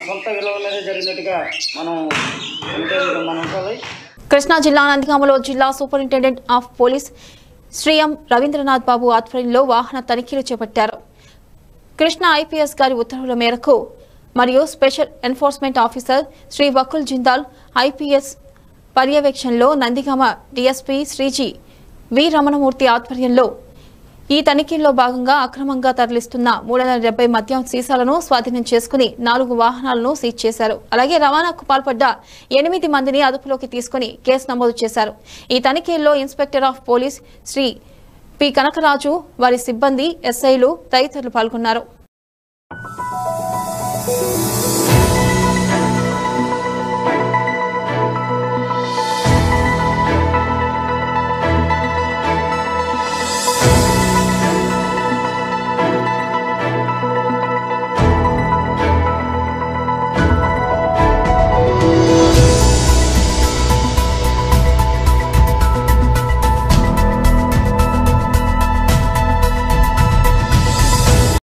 సొంత విలువ మీద జరిగినట్టుగా మనం ఉంటే మనం ఉంటుంది కృష్ణా జిల్లా నందిగామలో జిల్లా superintendent of police Shri M Ravindranath Babu ఆధ్వర్యంలో వాహన తనిఖీలు చేపట్టారు కృష్ణా ఐపీఎస్ గారి ఉత్తర్వుల మేరకు మరియు special enforcement officer Shri Vakul Jindal IPS పర్యవేక్షణలో నందిగామ డీఎస్పీ శ్రీజీ వి రమణమూర్తి ఆధ్వర్యంలో ఈ తనిఖీల్లో భాగంగా అక్రమంగా తరలిస్తున్న మూడు వందల డెబ్బై మద్యం సీసాలను స్వాధీనం చేసుకుని నాలుగు వాహనాలను సీజ్ చేశారు అలాగే రవాణాకు పాల్పడ్డ ఎనిమిది మందిని అదుపులోకి తీసుకుని కేసు నమోదు చేశారు ఈ తనిఖీల్లో inspector of police Shri P Kanakaraju వారి సిబ్బంది ఎస్ఐలు తదితరులు పాల్గొన్నారు